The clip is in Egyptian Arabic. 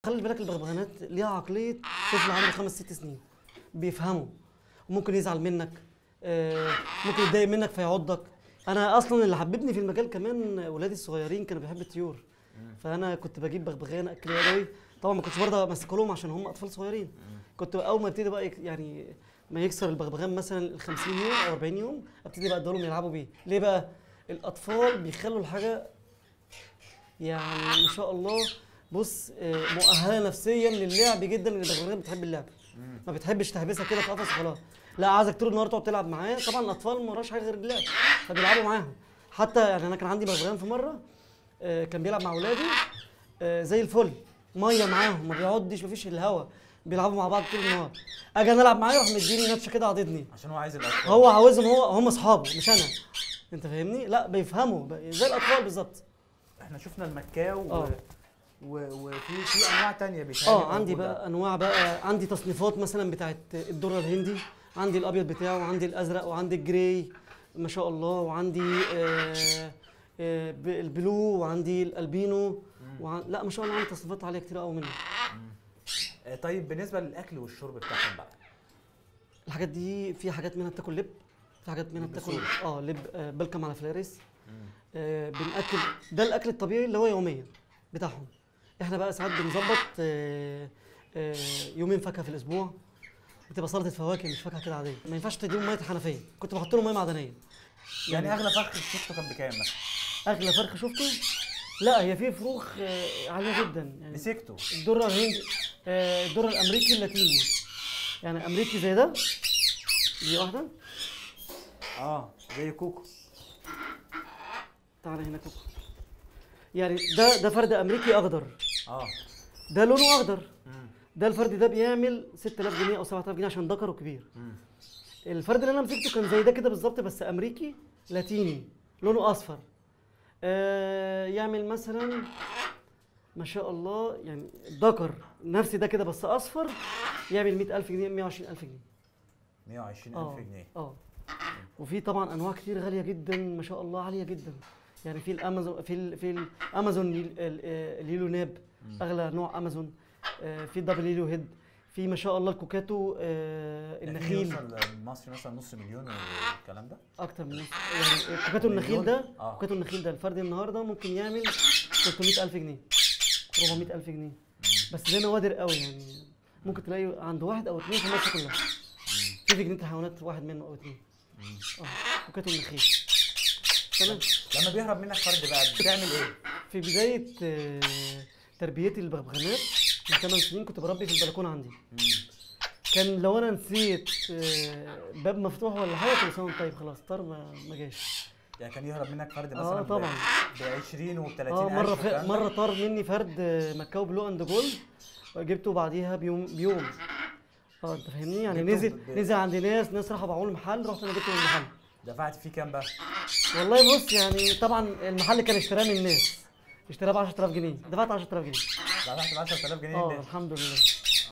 خلي بالك البغبغانات ليها عقليه طفل عنده خمس ست سنين بيفهموا وممكن يزعل منك آه، ممكن يتضايق منك فيعضك انا اصلا اللي حببني في المجال كمان ولادي الصغيرين كانوا بيحبوا الطيور فانا كنت بجيب بغبغان اكل يدوي طبعا ما كنتش برضه امسكه لهم عشان هم اطفال صغيرين كنت اول ما ابتدي بقى يك- يعني ما يكسر البغبغان مثلا ال 50 يوم او 40 يوم ابتدي بقى ادولهم يلعبوا بيه ليه بقى الاطفال بيخلوا الحاجه يعني ما شاء الله بص آه، مؤهله نفسيا للعب جدا لان البغبغان بتحب اللعب ما بتحبش تحبسها كده في قفص وخلاص لا عايزك طول النهار تقعد تلعب معاه طبعا الاطفال ما وراش حاجه غير اللعب فبيلعبوا معاهم حتى يعني انا كان عندي بغبغان في مره آه، كان بيلعب مع اولادي آه، زي الفل ميه معاهم ما بيقعدش ما فيش الهوا بيلعبوا مع بعض طول النهار اجي انا العب معاه يروح مديني نتشه كده عضدني عشان هو عايز الاطفال هو عاوزهم هو هم اصحابه مش انا انت فاهمني لا بيفهموا ب- زي الاطفال بالظبط احنا شفنا المكاو و... آه. و... وفي في انواع تانية بيتهيألي اه عندي موجودة. بقى انواع بقى عندي تصنيفات مثلا بتاعت الدره الهندي عندي الابيض بتاعه وعندي الازرق وعندي الجراي ما شاء الله وعندي آه آه ب- البلو وعندي الالبينو وعن... لا ما شاء الله عندي تصنيفات عاليه كتير قوي منه آه، طيب بالنسبه للاكل والشرب بتاعهم بقى الحاجات دي في حاجات منها بتاكل لب في حاجات منها لب بتاكل سوري. اه لب آه بلكم على فلارس آه بناكل ده الاكل الطبيعي اللي هو يوميا بتاعهم احنا بقى ساعات بنظبط آه آه يومين فاكهه في الاسبوع بتبقى سلطه فواكه مش فاكهه كده عاديه ما ينفعش تديهم ميه حنفيه كنت بحط لهم ميه معدنيه يعني اغلى فرخ شفته كان بكام مثلا اغلى فرخه شفته لا هي في فروخ آه عاليه جدا يعني مسكته الدره الهندي آه الدره الامريكي اللاتيني يعني امريكي زي ده دي واحده اه زي كوكو تعالى هنا كوكو يعني ده ده فرد امريكي اخضر اه ده لونه اخضر مم. ده الفرد ده بيعمل 6000 جنيه او 7000 جنيه عشان ذكر وكبير مم. الفرد اللي انا مسكته كان زي ده كده بالظبط بس امريكي لاتيني لونه اصفر آه يعمل مثلا ما شاء الله يعني ذكر نفس ده كده بس اصفر يعمل 100000 جنيه 120000 جنيه 120000 جنيه اه وفي طبعا انواع كتير غاليه جدا ما شاء الله عاليه جدا يعني في الامازون في ال في الامازون ليل- ال- آه، ليلو ناب اغلى نوع امازون آه، في دبل ليلو هيد في ما شاء الله الكوكاتو آه، يعني النخيل يوصل المصري مثلا نص مليون والكلام ده اكتر من نص يعني كوكاتو النخيل مليون؟ ده آه. كوكاتو النخيل ده الفرد النهارده ممكن يعمل 300000 جنيه 400000 جنيه بس ده نوادر قوي يعني ممكن تلاقي عند واحد او اثنين في مصر كلها في في جنينه الحيوانات واحد منه او اثنين اه كوكاتو النخيل تمام لما بيهرب منك فرد بقى بتعمل ايه؟ في بدايه آه، تربيتي للبغبغانات من 8 سنين كنت بربي في البلكونه عندي كان لو انا نسيت آه، باب مفتوح ولا حاجه كل سنه وأنت طيب خلاص طار ما ما جاش يعني كان يهرب منك فرد مثلا اه طبعا ب 20 و 30 اه مره ف... مره طار مني فرد آه، مكاو بلو اند جولد جبته بعديها بيوم بيوم اه انت فاهمني يعني جبته نزل ب- ب- نزل عند ناس ناس راحوا باعوه المحل رحت انا جبته من المحل دفعت فيه كام بقى؟ والله بص يعني طبعا المحل كان اشتراه من الناس اشتراه ب 10000 جنيه دفعت 10000 جنيه دفعت ب 10000 جنيه اه ليه؟ الحمد لله